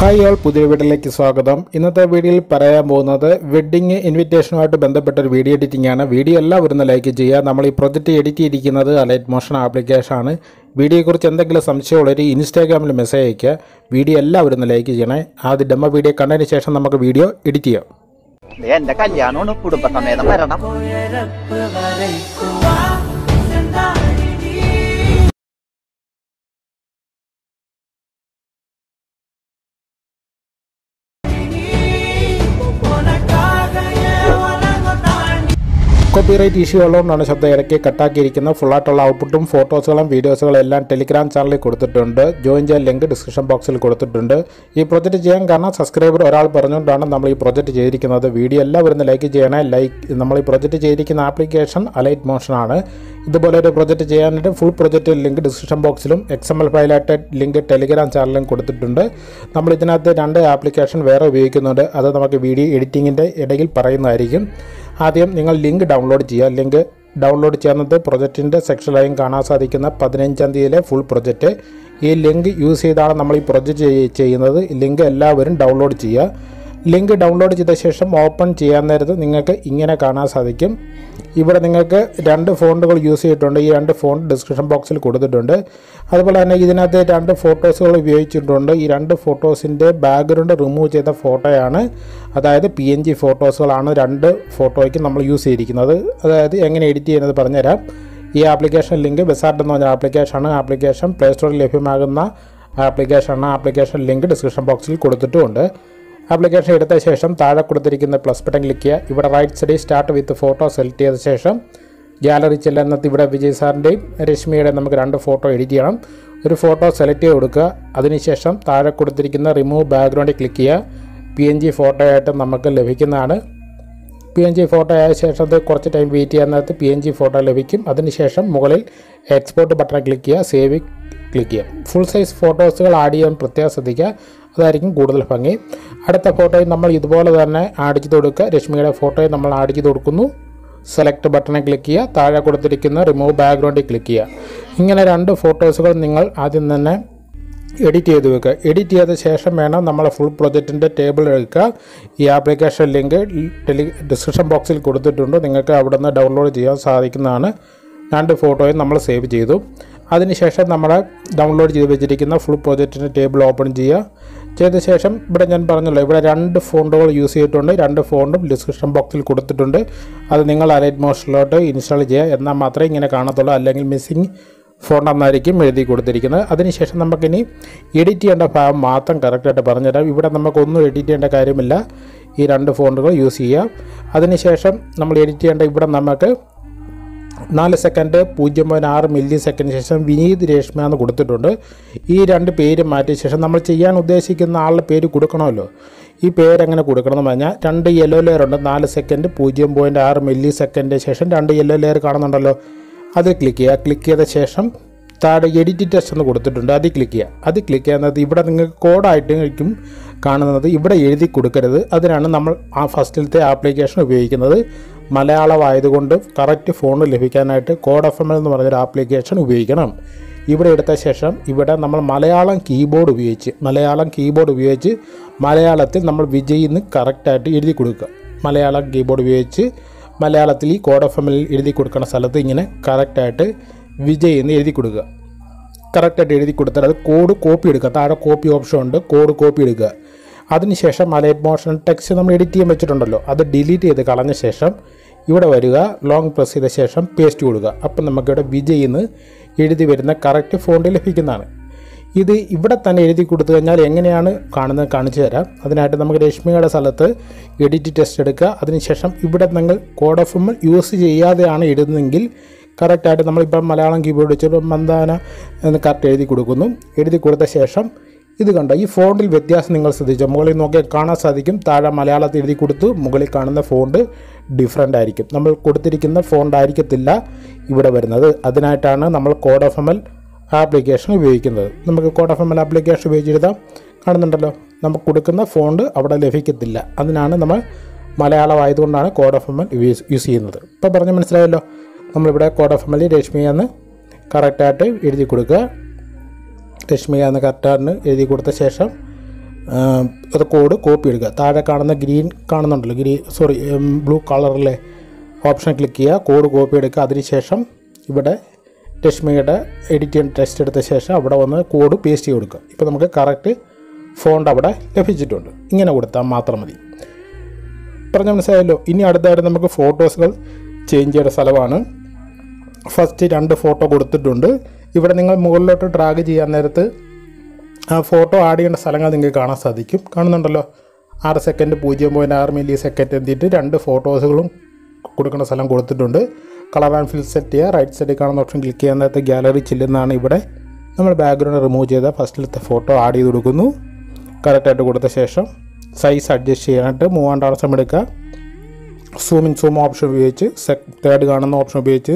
hi all പുതിയ വീഡിയോയിലേക്ക് സ്വാഗതം ഇന്നത്തെ വീഡിയോയിൽ പറയാൻ പോകുന്നത് വെഡ്ഡിങ് ഇൻവിറ്റേഷനുമായിട്ട് ബന്ധപ്പെട്ട ഒരു വീഡിയോ എഡിറ്റിംഗ് ആണ് വീഡിയോ എല്ലാവരും ഒന്ന് ലൈക്ക് ചെയ്യുക നമ്മൾ ഈ പ്രൊജക്റ്റ് എഡിറ്റ് ചെയ്തിരിക്കുന്നത് അലൈറ്റ് മോഷൻ ആപ്ലിക്കേഷൻ ആണ് വീഡിയോയെക്കുറിച്ച് എന്തെങ്കിലും സംശയമുള്ളവർ ഇൻസ്റ്റാഗ്രാമിൽ മെസ്സേജ് അയയ്ക്കുക വീഡിയോ എല്ലാവരും ഒന്ന് ലൈക്ക് ചെയ്യണേ ആദ്യം ഡെമോ വീഡിയോ കണ്ടതിന് ശേഷം നമുക്ക് വീഡിയോ എഡിറ്റ് ചെയ്യാം ദേ, എന്റെ കല്യാണമാണ് കുടുംബസമേതം വരണം കോപ്പിറൈറ്റ് ഇഷ്യൂ ഉള്ളതുകൊണ്ടാണ് ശബ്ദം ഇടയ്ക്ക് കട്ടാക്കിയിരിക്കുന്നത് ഫുള്ളായിട്ടുള്ള ഔട്ട്പുട്ടും ഫോട്ടോസുകളും വീഡിയോസുകളും എല്ലാം ടെലിഗ്രാം ചാനലിൽ കൊടുത്തിട്ടുണ്ട് ജോയിൻ ചെയ്യാൻ ലിങ്ക് ഡിസ്ക്രിപ്ഷൻ ബോക്സിൽ കൊടുത്തിട്ടുണ്ട് ഈ പ്രൊജക്റ്റ് ചെയ്യാൻ കാരണം സബ്സ്ക്രൈബർ ഒരാൾ പറഞ്ഞുകൊണ്ടാണ് നമ്മൾ ഈ പ്രൊജക്റ്റ് ചെയ്തിരിക്കുന്നത് വീഡിയോ എല്ലാവരും ഒന്ന് ലൈക്ക് ചെയ്യണേ ലൈക്ക് നമ്മൾ ഈ പ്രൊജക്റ്റ് ചെയ്തിരിക്കുന്ന ആപ്ലിക്കേഷൻ അലൈറ്റ് മോഷൻ ആണ് ഇതുപോലെ ഒരു പ്രൊജക്റ്റ് ചെയ്യാനായിട്ട് ഫുൾ പ്രൊജക്റ്റ് ലിങ്ക് ഡിസ്ക്രിപ്ഷൻ ബോക്സിലും എക്സ് എം എൽ ഫയലായിട്ട് ലിങ്ക് ടെലിഗ്രാം ചാനലിലും കൊടുത്തിട്ടുണ്ട് നമ്മൾ ഇതിനകത്ത് രണ്ട് ആപ്ലിക്കേഷൻ വേറെ ഉപയോഗിക്കുന്നുണ്ട് അത് നമുക്ക് വീഡിയോ എഡിറ്റിങ്ങിൻ്റെ ഇടയിൽ പറയുന്നതായിരിക്കും ആദ്യം നിങ്ങൾ ലിങ്ക് ഡൗൺലോഡ് ചെയ്യുക ലിങ്ക് ഡൗൺലോഡ് ചെയ്യുന്നത് പ്രൊജക്റ്റിൻ്റെ സെക്ഷനിലായും കാണാൻ സാധിക്കുന്ന പതിനഞ്ചാം തീയതിയിലെ ഫുൾ പ്രൊജക്റ്റ് ഈ ലിങ്ക് യൂസ് ചെയ്താണ് നമ്മൾ ഈ പ്രൊജക്റ്റ് ചെയ്യുന്നത് ലിങ്ക് എല്ലാവരും ഡൗൺലോഡ് ചെയ്യുക ലിങ്ക് ഡൗൺലോഡ് ചെയ്ത ശേഷം ഓപ്പൺ ചെയ്യാൻ നേരത്ത് നിങ്ങൾക്ക് ഇങ്ങനെ കാണാൻ സാധിക്കും ഇവിടെ നിങ്ങൾക്ക് രണ്ട് ഫോണ്ടുകൾ യൂസ് ചെയ്തിട്ടുണ്ട് ഈ രണ്ട് ഫോണ്ട് ഡിസ്ക്രിപ്ഷൻ ബോക്സിൽ കൊടുത്തിട്ടുണ്ട് അതുപോലെ തന്നെ ഇതിനകത്ത് രണ്ട് ഫോട്ടോസുകൾ ഉപയോഗിച്ചിട്ടുണ്ട് ഈ രണ്ട് ഫോട്ടോസിൻ്റെ ബാക്ക്ഗ്രൗണ്ട് റിമൂവ് ചെയ്ത ഫോട്ടോയാണ് അതായത് പി എൻ ജി ഫോട്ടോസുകളാണ് രണ്ട് ഫോട്ടോയ്ക്ക് നമ്മൾ യൂസ് ചെയ്തിരിക്കുന്നത് അതായത് എങ്ങനെ എഡിറ്റ് ചെയ്യുന്നത് പറഞ്ഞുതരാം ഈ ആപ്ലിക്കേഷൻ ലിങ്ക് ബെസാർട്ട് എന്ന് പറഞ്ഞ ആപ്ലിക്കേഷനാണ് ആപ്ലിക്കേഷൻ പ്ലേ സ്റ്റോറിൽ ലഭ്യമാകുന്ന ആപ്ലിക്കേഷനാണ് ആപ്ലിക്കേഷൻ ലിങ്ക് ഡിസ്ക്രിപ്ഷൻ ബോക്സിൽ കൊടുത്തിട്ടുമുണ്ട് ആപ്ലിക്കേഷൻ എടുത്ത ശേഷം താഴെ കൊടുത്തിരിക്കുന്ന പ്ലസ് ബട്ടൺ ക്ലിക്ക് ചെയ്യുക ഇവിടെ റൈറ്റ് സൈഡിൽ സ്റ്റാർട്ട് വിത്ത് ഫോട്ടോ സെലക്ട് ചെയ്ത ശേഷം ഗാലറി ചെല്ലുന്നത് ഇവിടെ വിജയ് സാറിൻ്റെയും രശ്മിയുടെയും നമുക്ക് രണ്ട് ഫോട്ടോ എഡിറ്റ് ചെയ്യണം ഒരു ഫോട്ടോ സെലക്ട് ചെയ്ത് കൊടുക്കുക അതിനുശേഷം താഴെ കൊടുത്തിരിക്കുന്ന റിമൂവ് ബാക്ക്ഗ്രൗണ്ടിൽ ക്ലിക്ക് ചെയ്യുക പി എൻ ജി ഫോട്ടോ ആയിട്ട് നമുക്ക് ലഭിക്കുന്നതാണ് പി എൻ ജി ഫോട്ടോ ആയ ശേഷം അത് കുറച്ച് ടൈം വെയിറ്റ് ചെയ്യാൻ നേരത്ത് പി എൻ ജി ഫോട്ടോ ലഭിക്കും അതിനുശേഷം മുകളിൽ എക്സ്പോർട്ട് ബട്ടൺ ക്ലിക്ക് ചെയ്യുക സേവ് ക്ലിക്ക് ചെയ്യുക ഫുൾ സൈസ് ഫോട്ടോസുകൾ ആഡ് ചെയ്യാൻ പ്രത്യേകം ശ്രദ്ധിക്കുക അതായിരിക്കും കൂടുതൽ ഭംഗി അടുത്ത ഫോട്ടോയിൽ നമ്മൾ ഇതുപോലെ തന്നെ ആഡ് ചെയ്ത് കൊടുക്കുക രശ്മിയുടെ ഫോട്ടോയിൽ നമ്മൾ ആഡ് ചെയ്ത് കൊടുക്കുന്നു സെലക്ട് ബട്ടണിൽ ക്ലിക്ക് ചെയ്യുക താഴെ കൊടുത്തിരിക്കുന്ന റിമൂവ് ബാക്ക്ഗ്രൗണ്ടിൽ ക്ലിക്ക് ചെയ്യുക ഇങ്ങനെ രണ്ട് ഫോട്ടോസുകൾ നിങ്ങൾ ആദ്യം തന്നെ എഡിറ്റ് ചെയ്ത് വെക്കുക എഡിറ്റ് ചെയ്ത ശേഷം വേണം നമ്മൾ ഫുൾ പ്രൊജക്റ്റിൻ്റെ ടേബിൾ എടുക്കുക ഈ ആപ്ലിക്കേഷൻ ലിങ്ക് ടെലി ഡിസ്ക്രിപ്ഷൻ ബോക്സിൽ കൊടുത്തിട്ടുണ്ട് നിങ്ങൾക്ക് അവിടെ നിന്ന് ഡൗൺലോഡ് ചെയ്യാൻ സാധിക്കുന്നതാണ് രണ്ട് ഫോട്ടോയും നമ്മൾ സേവ് ചെയ്തു അതിനുശേഷം നമ്മൾ ഡൗൺലോഡ് ചെയ്ത് വെച്ചിരിക്കുന്ന ഫുൾ പ്രൊജക്റ്റിൻ്റെ ടേബിൾ ഓപ്പൺ ചെയ്യുക ചെയ്ത ശേഷം ഇവിടെ ഞാൻ പറഞ്ഞല്ലോ ഇവിടെ രണ്ട് ഫോണ്ടുകൾ യൂസ് ചെയ്തിട്ടുണ്ട് രണ്ട് ഫോണ്ടും ഡിസ്ക്രിപ്ഷൻ ബോക്സിൽ കൊടുത്തിട്ടുണ്ട് അത് നിങ്ങൾ അലൈറ്റ് മോഷനിലോട്ട് ഇൻസ്റ്റാൾ ചെയ്യുക എന്നാൽ മാത്രമേ ഇങ്ങനെ കാണത്തുള്ളൂ അല്ലെങ്കിൽ മിസ്സിങ് ഫോണ്ട് എന്നായിരിക്കും എഴുതി കൊടുത്തിരിക്കുന്നത് അതിനുശേഷം നമുക്കിനി എഡിറ്റ് ചെയ്യേണ്ട ഭാഗം മാത്രം കറക്റ്റായിട്ട് പറഞ്ഞുതരാം ഇവിടെ നമുക്കൊന്നും എഡിറ്റ് ചെയ്യേണ്ട കാര്യമില്ല ഈ രണ്ട് ഫോണ്ടുകൾ യൂസ് ചെയ്യാം അതിനുശേഷം നമ്മൾ എഡിറ്റ് ചെയ്യേണ്ട ഇവിടെ നമുക്ക് നാല് സെക്കൻഡ് പൂജ്യം പോയിൻറ്റ് ആറ് മില്ലി സെക്കൻഡിന് ശേഷം വിനീത് രേഷ്മ എന്ന് കൊടുത്തിട്ടുണ്ട് ഈ രണ്ട് പേര് മാറ്റിയ ശേഷം നമ്മൾ ചെയ്യാൻ ഉദ്ദേശിക്കുന്ന ആളുടെ പേര് കൊടുക്കണമല്ലോ ഈ പേര് എങ്ങനെ കൊടുക്കണം എന്ന് പറഞ്ഞാൽ രണ്ട് യെല്ലോ ലെയർ ഉണ്ട് നാല് സെക്കൻഡ് പൂജ്യം പോയിൻറ്റ് ആറ് മില്ലി സെക്കൻഡിന് ശേഷം രണ്ട് യെല്ലോ ലെയർ കാണുന്നുണ്ടല്ലോ അത് ക്ലിക്ക് ചെയ്യുക ക്ലിക്ക് ചെയ്ത ശേഷം താഴെ എഡിറ്റ് ടെസ്റ്റ് എന്ന് കൊടുത്തിട്ടുണ്ട് അതിൽ ക്ലിക്ക് ചെയ്യുക അത് ക്ലിക്ക് ചെയ്യുന്നത് ഇവിടെ നിങ്ങൾക്ക് കോഡായിട്ടും കാണുന്നത് ഇവിടെ എഴുതി കൊടുക്കരുത് അതിനാണ് നമ്മൾ ആ ഫസ്റ്റിലത്തെ ആപ്ലിക്കേഷൻ ഉപയോഗിക്കുന്നത് മലയാളമായതുകൊണ്ട് കറക്റ്റ് ഫോൺ ലഭിക്കാനായിട്ട് കോഡ് എഫ് എം എൽ എന്ന് പറഞ്ഞൊരു ആപ്ലിക്കേഷൻ ഉപയോഗിക്കണം ഇവിടെ എടുത്ത ശേഷം ഇവിടെ നമ്മൾ മലയാളം കീബോർഡ് ഉപയോഗിച്ച് മലയാളം കീബോർഡ് ഉപയോഗിച്ച് മലയാളത്തിൽ നമ്മൾ വിജയ് എന്ന് കറക്റ്റായിട്ട് എഴുതി കൊടുക്കുക മലയാളം കീബോർഡ് ഉപയോഗിച്ച് മലയാളത്തിൽ ഈ കോഡ് എഫ് എം എൽ എഴുതി കൊടുക്കുന്ന സ്ഥലത്ത് ഇങ്ങനെ കറക്റ്റായിട്ട് വിജയ് എന്ന് എഴുതി കൊടുക്കുക കറക്റ്റായിട്ട് എഴുതി കൊടുത്താൽ അത് കോഡ് കോപ്പി എടുക്കുക താഴെ കോപ്പി ഓപ്ഷൻ ഉണ്ട് കോഡ് കോപ്പി എടുക്കുക അതിനുശേഷം അലൈറ്റ് മോഷൻ ടെക്സ്റ്റ് നമ്മൾ എഡിറ്റ് ചെയ്യാൻ വെച്ചിട്ടുണ്ടല്ലോ അത് ഡിലീറ്റ് ചെയ്ത് കളഞ്ഞ ശേഷം ഇവിടെ വരിക ലോങ് പ്രസ് ചെയ്ത ശേഷം പേസ്റ്റ് കൊടുക്കുക അപ്പം നമുക്കിവിടെ വിജയ് എന്ന് എഴുതി വരുന്ന കറക്റ്റ് ഫോണ്ട് ലഭിക്കുന്നതാണ് ഇത് ഇവിടെ തന്നെ എഴുതി കൊടുത്തു കഴിഞ്ഞാൽ എങ്ങനെയാണ് കാണുന്നത് കാണിച്ചു തരാം അതിനായിട്ട് നമുക്ക് രശ്മിയുടെ സ്ഥലത്ത് എഡിറ്റ് ടെസ്റ്റ് എടുക്കുക അതിനുശേഷം ഇവിടെ നിങ്ങൾ കോഡ് ഓഫ് എം യൂസ് ചെയ്യാതെയാണ് എഴുതുന്നതെങ്കിൽ കറക്റ്റായിട്ട് നമ്മളിപ്പം മലയാളം കീബോർഡ് വെച്ച് മന്ദാന എന്ന് കറക്റ്റ് എഴുതി കൊടുക്കുന്നു എഴുതി കൊടുത്ത ശേഷം ഇത് കണ്ടോ ഈ ഫോണ്ടിൽ വ്യത്യാസം നിങ്ങൾ ശ്രദ്ധിച്ചോ മുകളിൽ നോക്കിയാൽ കാണാൻ സാധിക്കും താഴെ മലയാളത്തിൽ എഴുതി കൊടുത്തു മുകളിൽ കാണുന്ന ഫോണ്ട് ഡിഫറെൻ്റ് ആയിരിക്കും നമ്മൾ കൊടുത്തിരിക്കുന്ന ഫോണ്ട് ആയിരിക്കത്തില്ല ഇവിടെ വരുന്നത് അതിനായിട്ടാണ് നമ്മൾ code of M L application ഉപയോഗിക്കുന്നത് നമുക്ക് code of M L application ഉപയോഗിച്ചെഴുതാം കാണുന്നുണ്ടല്ലോ നമുക്ക് കൊടുക്കുന്ന ഫോണ്ട് അവിടെ ലഭിക്കത്തില്ല അതിനാണ് നമ്മൾ മലയാളം ആയതുകൊണ്ടാണ് code of M L use use ചെയ്യുന്നത് ഇപ്പോൾ പറഞ്ഞ് മനസ്സിലായല്ലോ നമ്മളിവിടെ code of M L Rashmi എന്ന് കറക്റ്റായിട്ട് എഴുതി കൊടുക്കുക രശ്മിക എന്ന കറക്റ്റാറിന് എഴുതി കൊടുത്ത ശേഷം അത് കോഡ് കോപ്പി എടുക്കുക താഴെ കാണുന്ന ഗ്രീൻ കാണുന്നുണ്ടല്ലോ ഗ്രീൻ സോറി ബ്ലൂ കളറിലെ ഓപ്ഷൻ ക്ലിക്ക് ചെയ്യുക കോഡ് കോപ്പി എടുക്കുക അതിനുശേഷം ഇവിടെ രശ്മിയുടെ എഡിറ്റ് ചെയ്യാൻ ടെസ്റ്റ് എടുത്ത ശേഷം അവിടെ വന്ന് കോഡ് പേസ്റ്റ് ചെയ്ത് കൊടുക്കുക ഇപ്പോൾ നമുക്ക് കറക്റ്റ് ഫോണ്ട് അവിടെ ലഭിച്ചിട്ടുണ്ട് ഇങ്ങനെ കൊടുത്താൽ മാത്രം മതി പറഞ്ഞ മനസ്സിലായല്ലോ ഇനി അടുത്തായിട്ട് നമുക്ക് ഫോട്ടോസുകൾ ചേഞ്ച് ചെയ്യേണ്ട സ്ഥലമാണ് ഫസ്റ്റ് രണ്ട് ഫോട്ടോ കൊടുത്തിട്ടുണ്ട് ഇവിടെ നിങ്ങൾ മുകളിലോട്ട് ഡ്രാഗ് ചെയ്യാൻ നേരത്ത് ആ ഫോട്ടോ ആഡ് ചെയ്യേണ്ട സ്ഥലങ്ങൾ നിങ്ങൾക്ക് കാണാൻ സാധിക്കും കാണുന്നുണ്ടല്ലോ ആറ് സെക്കൻഡ് പൂജ്യം പോയിൻറ്റ് ആറ് മില്ലി സെക്കൻഡ് എന്തിട്ട് രണ്ട് ഫോട്ടോസുകളും കൊടുക്കുന്ന സ്ഥലം കൊടുത്തിട്ടുണ്ട് കളർ ആൻഡ് ഫിൽ സെറ്റ് ചെയ്യുക റൈറ്റ് സൈഡിൽ കാണുന്ന ഓപ്ഷൻ ക്ലിക്ക് ചെയ്യാൻ നേരത്തെ ഗ്യാലറി ചില്ലെന്നാണ് ഇവിടെ നമ്മൾ ബാക്ക്ഗ്രൗണ്ട് റിമൂവ് ചെയ്ത ഫസ്റ്റിലത്തെ ഫോട്ടോ ആഡ് ചെയ്ത് കൊടുക്കുന്നു കറക്റ്റായിട്ട് കൊടുത്ത ശേഷം സൈസ് അഡ്ജസ്റ്റ് ചെയ്യാനായിട്ട് മൂവാണ്ടാണ് സമയം എടുക്കുക സൂം ഇൻ സൂം ഓപ്ഷൻ ഉപയോഗിച്ച് സെക് തേർഡ് കാണുന്ന ഓപ്ഷൻ ഉപയോഗിച്ച്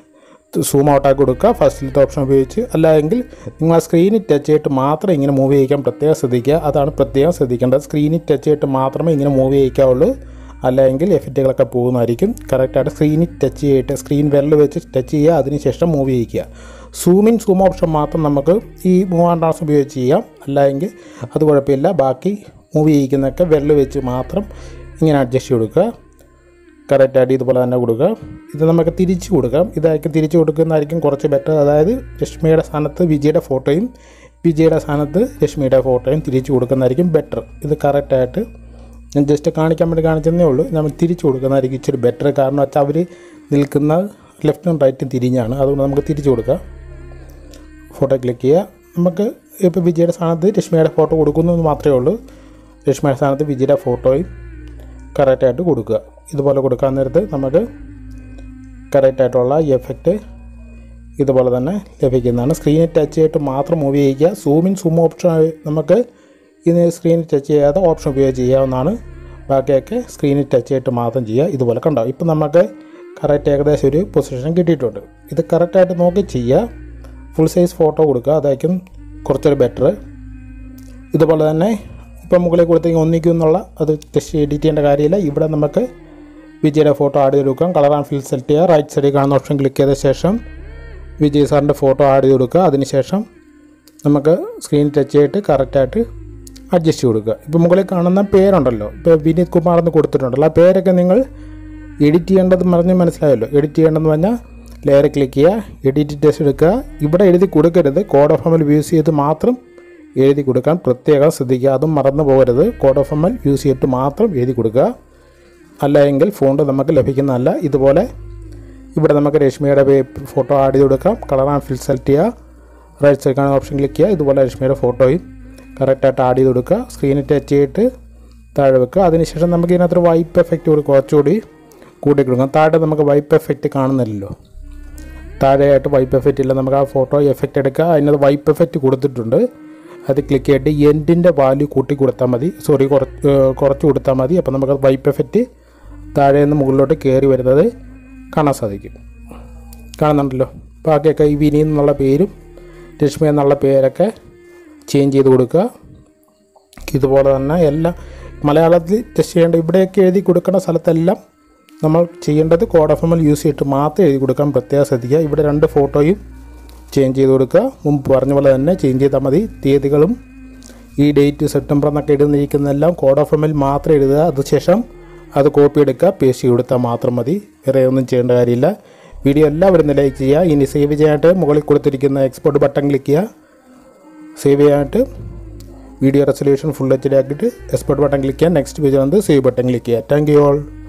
സൂം ഔട്ടാക്കി കൊടുക്കുക ഫസ്റ്റിലത്തെ ഓപ്ഷൻ ഉപയോഗിച്ച് അല്ലെങ്കിൽ നിങ്ങൾ സ്ക്രീനിൽ ടച്ച് ചെയ്തിട്ട് മാത്രം ഇങ്ങനെ മൂവ് ചെയ്യിക്കാൻ പ്രത്യേകം ശ്രദ്ധിക്കുക അതാണ് പ്രത്യേകം ശ്രദ്ധിക്കേണ്ടത് സ്ക്രീനിൽ ടച്ച് ചെയ്തിട്ട് മാത്രമേ ഇങ്ങനെ മൂവ് ചെയ്യിക്കാവുള്ളൂ അല്ലെങ്കിൽ എഫക്റ്റുകളൊക്കെ പോകുന്നതായിരിക്കും കറക്റ്റായിട്ട് സ്ക്രീനിൽ ടച്ച് ചെയ്തിട്ട് സ്ക്രീൻ വിരൽ വെച്ച് ടച്ച് ചെയ്യുക അതിനുശേഷം മൂവ് ചെയ്യിക്കുക സൂം ഇൻ സൂം ഓപ്ഷൻ മാത്രം നമുക്ക് ഈ മൂവാം ഡാൻസ് ഉപയോഗിച്ച് ചെയ്യാം അല്ലെങ്കിൽ അത് കുഴപ്പമില്ല ബാക്കി മൂവ് ചെയ്യിക്കുന്നതൊക്കെ വിരൽ വെച്ച് മാത്രം ഇങ്ങനെ അഡ്ജസ്റ്റ് ചെയ്ത് കൊടുക്കുക കറക്റ്റായിട്ട് ഇതുപോലെ തന്നെ കൊടുക്കുക ഇത് നമുക്ക് തിരിച്ച് കൊടുക്കാം ഇതായിരിക്കും തിരിച്ച് കൊടുക്കുന്നതായിരിക്കും കുറച്ച് ബെറ്റർ അതായത് രശ്മിയുടെ സ്ഥാനത്ത് വിജയുടെ ഫോട്ടോയും വിജയുടെ സ്ഥാനത്ത് രശ്മിയുടെ ഫോട്ടോയും തിരിച്ച് കൊടുക്കുന്നതായിരിക്കും ബെറ്റർ ഇത് കറക്റ്റായിട്ട് ഞാൻ ജസ്റ്റ് കാണിക്കാൻ വേണ്ടി കാണിച്ചതേ ഉള്ളൂ നമ്മൾ തിരിച്ച് കൊടുക്കുന്നതായിരിക്കും ഇച്ചിരി ബെറ്റർ കാരണം വെച്ചാൽ അവർ നിൽക്കുന്ന ലെഫ്റ്റും റൈറ്റും തിരിഞ്ഞാണ് അതുകൊണ്ട് നമുക്ക് തിരിച്ച് കൊടുക്കാം ഫോട്ടോ ക്ലിക്ക് ചെയ്യുക നമുക്ക് ഇപ്പോൾ വിജയുടെ സ്ഥാനത്ത് രശ്മിയുടെ ഫോട്ടോ കൊടുക്കുന്നു എന്ന് മാത്രമേ ഉള്ളൂ രശ്മിയുടെ സ്ഥാനത്ത് വിജയുടെ ഫോട്ടോയും കറക്റ്റായിട്ട് കൊടുക്കുക ഇതുപോലെ കൊടുക്കാൻ നേരത്ത് നമുക്ക് കറക്റ്റായിട്ടുള്ള എഫക്റ്റ് ഇതുപോലെ തന്നെ ലഭിക്കുന്നതാണ് സ്ക്രീനിൽ ടച്ച് ചെയ്തിട്ട് മാത്രം മൂവ് ചെയ്യിക്കുക സൂമിൻ സൂം ഓപ്ഷൻ നമുക്ക് ഇത് സ്ക്രീനിൽ ടച്ച് ചെയ്യാതെ ഓപ്ഷൻ ഉപയോഗിച്ച് ചെയ്യാവുന്നതാണ് ബാക്കിയൊക്കെ സ്ക്രീനിൽ ടച്ച് ചെയ്തിട്ട് മാത്രം ചെയ്യുക ഇതുപോലെ കണ്ടോ ഇപ്പം നമുക്ക് കറക്റ്റ് ഏകദേശം ഒരു പൊസിഷൻ കിട്ടിയിട്ടുണ്ട് ഇത് കറക്റ്റായിട്ട് നോക്കി ചെയ്യുക ഫുൾ സൈസ് ഫോട്ടോ കൊടുക്കുക അതായിരിക്കും കുറച്ചൊരു ബെറ്റർ ഇതുപോലെ തന്നെ ഇപ്പം മുകളിൽ കൊടുത്തെങ്കിൽ ഒന്നിക്കും എന്നുള്ള അത് ടെസ്റ്റ് എഡിറ്റ് ചെയ്യേണ്ട കാര്യമില്ല ഇവിടെ നമുക്ക് വിജയുടെ ഫോട്ടോ ആഡ് ചെയ്ത് കൊടുക്കാം കളർ ആൻഡ് ഫിൽ സെലക്ട് ചെയ്യുക റൈറ്റ് സൈഡിൽ കാണുന്ന ഓപ്ഷൻ ക്ലിക്ക് ചെയ്ത ശേഷം വിജയ് സാറിൻ്റെ ഫോട്ടോ ആഡ് ചെയ്ത് കൊടുക്കുക അതിനുശേഷം നമുക്ക് സ്ക്രീൻ ടച്ച് ചെയ്തിട്ട് കറക്റ്റായിട്ട് അഡ്ജസ്റ്റ് ചെയ്ത് കൊടുക്കുക ഇപ്പോൾ മുകളിൽ കാണുന്ന പേരുണ്ടല്ലോ ഇപ്പോൾ വിനീത് കുമാർ എന്ന് കൊടുത്തിട്ടുണ്ടല്ലോ ആ പേരൊക്കെ നിങ്ങൾ എഡിറ്റ് ചെയ്യേണ്ടത് പറഞ്ഞ് മനസ്സിലായല്ലോ എഡിറ്റ് ചെയ്യേണ്ടതെന്ന് പറഞ്ഞാൽ ലെയർ ക്ലിക്ക് ചെയ്യുക എഡിറ്റ് ടെസ്റ്റ് എടുക്കുക ഇവിടെ എഴുതി കൊടുക്കരുത് code of M L use ചെയ്ത് മാത്രം എഴുതി കൊടുക്കാൻ പ്രത്യേകം ശ്രദ്ധിക്കുക അതും മറന്നു പോകരുത് code of M L use ചെയ്തിട്ട് മാത്രം എഴുതി കൊടുക്കുക അല്ല എങ്കിൽ ഫോണ്ട് നമുക്ക് ലഭിക്കുന്നതല്ല ഇതുപോലെ ഇവിടെ നമുക്ക് രശ്മിയുടെ ഫോട്ടോ ആഡ് ചെയ്ത് കൊടുക്കാം കളർ ആൻഡ് ഫിൽ സെലക്ട് ചെയ്യുക റൈറ്റ് സൈഡ് കാണുന്ന ഓപ്ഷൻ ക്ലിക്ക് ചെയ്യുക ഇതുപോലെ രശ്മിയുടെ ഫോട്ടോയും കറക്റ്റായിട്ട് ആഡ് ചെയ്ത് കൊടുക്കുക സ്ക്രീനിൽ ടച്ച് ചെയ്തിട്ട് താഴെ വെക്കുക അതിനുശേഷം നമുക്ക് ഇതിനകത്തൊരു വൈപ്പ് എഫക്റ്റ് കൂടി കുറച്ചുകൂടി കൂട്ടി കൊടുക്കാം താഴെ നമുക്ക് വൈപ്പ് എഫക്റ്റ് കാണുന്നില്ലല്ലോ താഴെയായിട്ട് വൈപ്പ് എഫക്റ്റ് ഇല്ല നമുക്ക് ആ ഫോട്ടോ എഫക്റ്റ് എടുക്കുക അതിനകത്ത് വൈപ്പ് എഫക്റ്റ് കൊടുത്തിട്ടുണ്ട് അത് ക്ലിക്ക് ചെയ്തിട്ട് എൻഡിൻ്റെ വാല്യൂ കൂട്ടി കൊടുത്താൽ മതി സോറി കുറച്ച് കുറച്ച് കൊടുത്താൽ മതി അപ്പോൾ നമുക്ക് വൈപ്പ് എഫക്റ്റ് താഴെ നിന്ന് മുകളിലോട്ട് കയറി വരുന്നത് കാണാൻ സാധിക്കും കാണുന്നുണ്ടല്ലോ ബാക്കിയൊക്കെ ഈ വിനി എന്നുള്ള പേരും രശ്മി എന്നുള്ള പേരൊക്കെ ചേഞ്ച് ചെയ്ത് കൊടുക്കുക ഇതുപോലെ തന്നെ എല്ലാം മലയാളത്തിൽ ടെസ്റ്റ് ചെയ്യേണ്ട ഇവിടെയൊക്കെ എഴുതി കൊടുക്കേണ്ട സ്ഥലത്തെല്ലാം നമ്മൾ ചെയ്യേണ്ടത് code F M L use ചെയ്തിട്ട് മാത്രം എഴുതി കൊടുക്കാൻ പ്രത്യേകം ശ്രദ്ധിക്കുക ഇവിടെ രണ്ട് ഫോട്ടോയും ചേഞ്ച് ചെയ്ത് കൊടുക്കുക മുമ്പ് പറഞ്ഞ പോലെ തന്നെ ചേഞ്ച് ചെയ്താൽ മതി തീയതികളും ഈ ഡേറ്റ് സെപ്റ്റംബർ എന്നൊക്കെ എഴുതിയിരിക്കുന്നതെല്ലാം കോഡ് ഓഫ് എം എൽ മാത്രം എഴുതുക അതിനുശേഷം അത് കോപ്പി എടുക്കുക പേസ്റ്റ് ചെയ്ത് കൊടുത്താൽ മാത്രം മതി വേറെ ഒന്നും ചെയ്യേണ്ട കാര്യമില്ല വീഡിയോ എല്ലാവരും ലൈക്ക് ചെയ്യുക ഇനി സേവ് ചെയ്യാനായിട്ട് മുകളിൽ കൊടുത്തിരിക്കുന്ന എക്സ്പോർട്ട് ബട്ടൺ ക്ലിക്ക് ചെയ്യുക സേവ് ചെയ്യാനായിട്ട് video resolution full H D ആക്കിയിട്ട് എക്സ്പോർട്ട് ബട്ടൺ ക്ലിക്ക് ചെയ്യുക നെക്സ്റ്റ് പേജ് വന്ന് സേവ് ബട്ടൺ ക്ലിക്ക് ചെയ്യുക താങ്ക് യു ഓൾ